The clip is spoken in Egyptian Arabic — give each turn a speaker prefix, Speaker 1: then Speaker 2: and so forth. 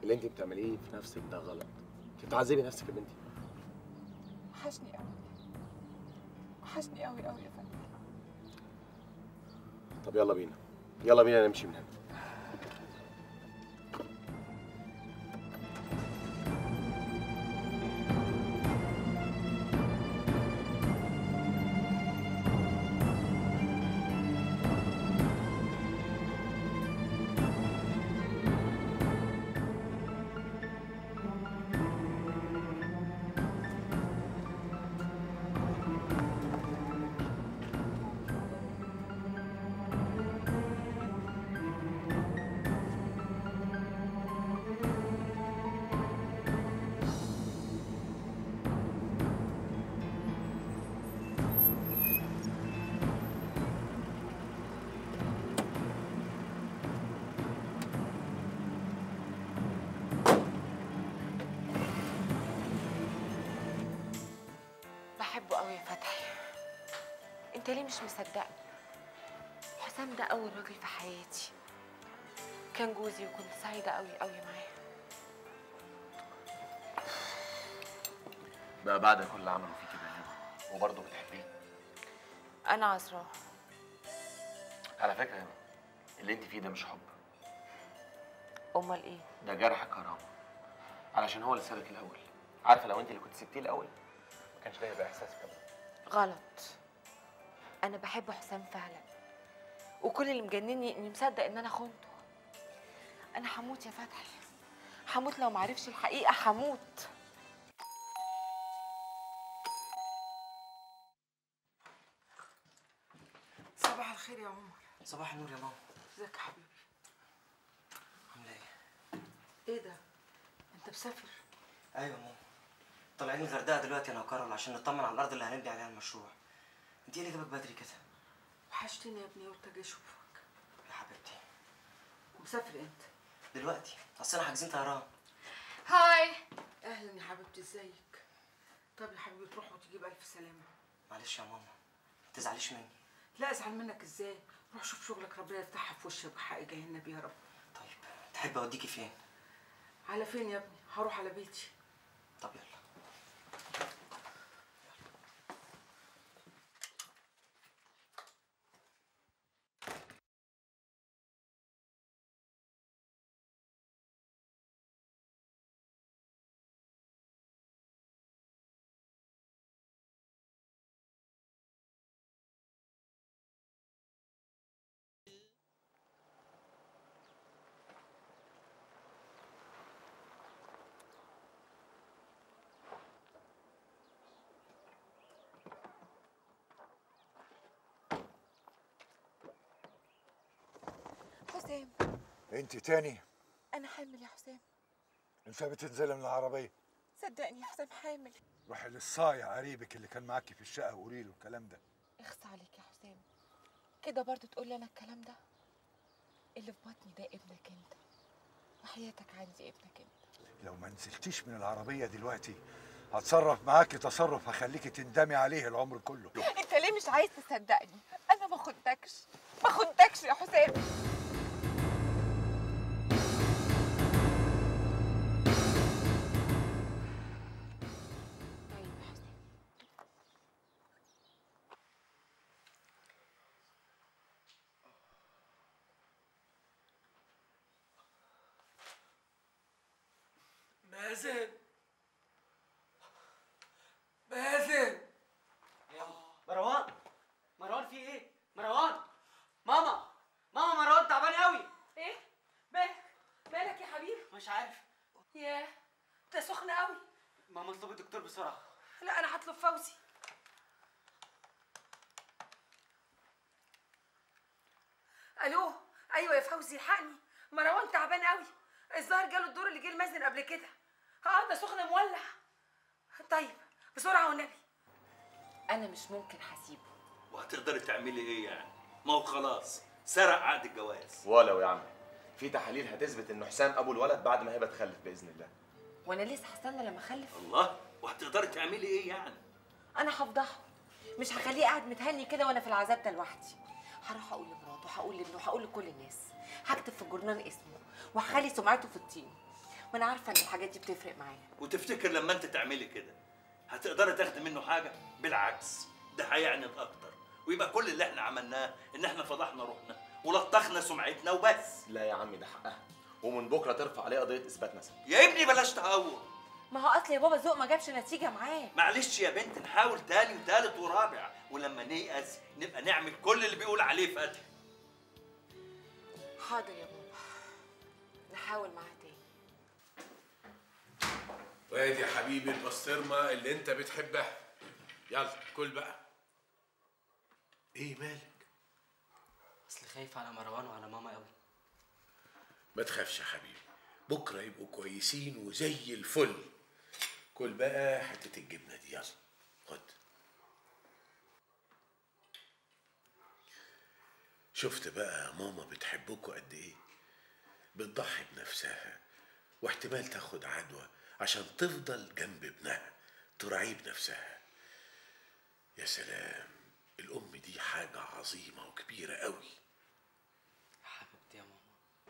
Speaker 1: اللي انت بتعمليه في نفسك ده غلط انت بتعذبي نفسك يا بنتي
Speaker 2: وحشني قوي وحشني قوي قوي يا فندم
Speaker 1: طب يلا بينا يلا بينا نمشي من هنا
Speaker 3: بحبه قوي يا فتحي انت ليه مش مصدقني حسام ده اول راجل في حياتي كان جوزي وكنت سعيده قوي قوي معاه
Speaker 1: بقى بعد كل اللي عمله فيكي ده هبه وبرضه بتحبيه
Speaker 3: انا عذراه
Speaker 1: على فكره يا هبه اللي انت فيه ده مش حب
Speaker 3: امال ايه
Speaker 1: ده جرح كرامه علشان هو اللي سابك الاول عارفه لو انت اللي كنت سبتيه الاول ما كانش ده يبقى احساسك ابدا
Speaker 3: غلط انا بحب حسام فعلا وكل اللي مجنني اني مصدق ان انا خنته انا هموت يا فتحي هموت لو معرفش الحقيقه هموت
Speaker 4: صباح الخير يا عمر
Speaker 5: صباح النور يا ماما
Speaker 4: ازيك يا حبيبي
Speaker 5: عامله ايه
Speaker 4: ايه ده انت مسافر
Speaker 5: ايوه يا ماما طالعين الغردقه دلوقتي انا وكارول عشان نطمن على الارض اللي هنبني عليها المشروع انت ايه اللي جابك بدري كده
Speaker 4: وحشتني يا ابني قلت اجي اشوفك
Speaker 5: يا حبيبتي
Speaker 4: ومسافر امتى
Speaker 5: دلوقتي اصل انا حاجزين طيران
Speaker 3: هاي
Speaker 4: اهلا يا حبيبتي ازيك طب يا حبيبي تروح وتجيب الف سلامه
Speaker 5: معلش يا ماما ما تزعليش مني
Speaker 4: لا ازعل منك ازاي روح شوف شغلك ربنا يفتحها في وشك بحق جاي النبي يا رب
Speaker 5: طيب تحب اوديكي فين
Speaker 4: على فين يا ابني هروح على بيتي
Speaker 5: طب يلا
Speaker 3: حسام
Speaker 6: انت تاني
Speaker 3: انا حامل يا حسام
Speaker 6: انت بتنزلي من العربيه
Speaker 3: صدقني يا حسام حامل
Speaker 6: روحي للصايع قريبك اللي كان معاكي في الشقه وقولي له الكلام ده
Speaker 3: اخص عليك يا حسام كده برضو تقول لي انا الكلام ده اللي في بطني ده ابنك انت وحياتك عندي ابنك انت
Speaker 6: لو ما نزلتيش من العربيه دلوقتي هتصرف معاكي تصرف هخليكي تندمي عليه العمر كله
Speaker 3: انت ليه مش عايز تصدقني انا ما خنتكش ما خنتكش يا حسام طيب يا حسام
Speaker 4: مازن مازن
Speaker 5: مروان مروان في ايه مروان ماما ماما مروان تعبان قوي
Speaker 2: ايه مالك مالك يا حبيبي
Speaker 5: مش عارف
Speaker 2: ياه انت سخن قوي
Speaker 5: ماما اطلبي الدكتور بسرعه
Speaker 2: لا انا هطلب فوزي الو ايوه يا فوزي الحقني مروان تعبان قوي الظاهر جاله الدور اللي جه المازن قبل كده اه ده سخن مولع طيب بسرعه والنبي
Speaker 3: انا مش ممكن هسيبه
Speaker 7: وهتقدري تعملي ايه يعني؟ ما هو خلاص سرق عقد الجواز
Speaker 1: ولو يا عم في تحاليل هتثبت انه حسام ابو الولد بعد ما هبه تخلف باذن الله
Speaker 3: وانا لسه هستنى لما اخلف
Speaker 7: الله وهتقدري تعملي ايه يعني؟
Speaker 3: انا هفضحه مش هخليه قاعد متهني كده وانا في العذاب ده لوحدي هروح اقول لمراته وهقول لابنه وهقول لكل الناس هكتب في الجورنال اسمه وهخلي سمعته في الطين ما انا عارفه ان الحاجات دي بتفرق معايا
Speaker 7: وتفتكر لما انت تعملي كده هتقدري تاخدي منه حاجه بالعكس ده هيعند اكتر ويبقى كل اللي احنا عملناه ان احنا فضحنا روحنا ولطخنا سمعتنا وبس
Speaker 1: لا يا عمي ده حقها ومن بكره ترفع عليه قضيه اثبات نسب
Speaker 7: يا ابني بلاش تهور
Speaker 3: ما هو اصل يا بابا ذوق ما جابش نتيجه معاه
Speaker 7: معلش يا بنت نحاول تاني وتالت ورابع ولما نيأس نبقى نعمل كل اللي بيقول عليه فتحي
Speaker 3: حاضر يا بابا نحاول معاه تاني
Speaker 8: وادي يا حبيبي البسطرمه اللي انت بتحبها يلا كل بقى ايه مالك
Speaker 5: اصل خايف على مروان وعلى ماما قوي
Speaker 8: ما تخافش يا حبيبي بكره يبقوا كويسين وزي الفل كل بقى حته الجبنه دي يلا خد شفت بقى ماما بتحبكوا قد ايه بتضحي بنفسها واحتمال تاخد عدوى عشان تفضل جنب ابنها تراعيه بنفسها يا سلام الام دي حاجه عظيمه وكبيره قوي